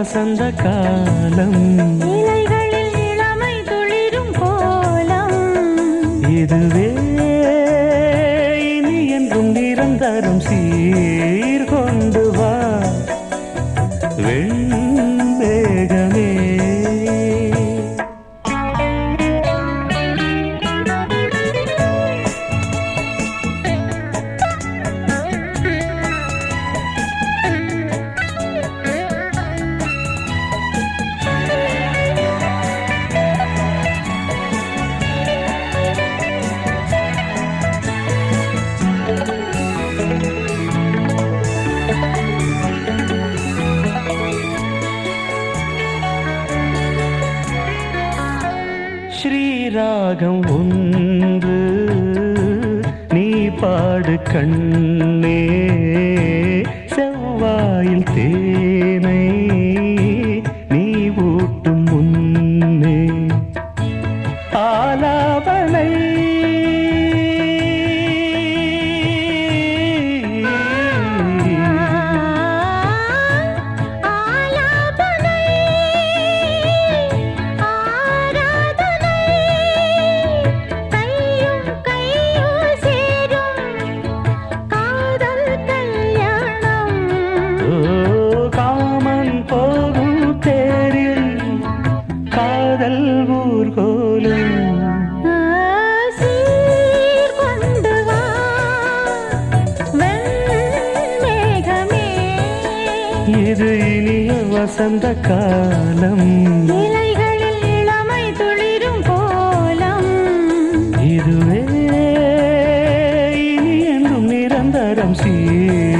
வசந்த காலம் இலைகளில் இளமை துளிரும் கோலம் இதுவே இனி என்றும் நிரந்தரம் சீர்கொண்டு வா வெண்மேகமே ஸ்ரீராகம் ஒன்று நீ பாடு கண்ணே செவ்வாயில் தேனை நீ ஊட்டும் முன்னே ஆலாபனை ஆலாபனை ஆராதனை கையும் கையும் சேரும் காதல் கல்யாணம் ஓ, காமன் போகும் தேரில் காதல் ஊர்கோலும் சீர் கொண்டு வா வெண்மேகமே இது இனிய வசந்த காலம் இலைகளில் இளமை துளிரும் கோலம் இதுவே இனி என்றும் நிரந்தரம் சீர்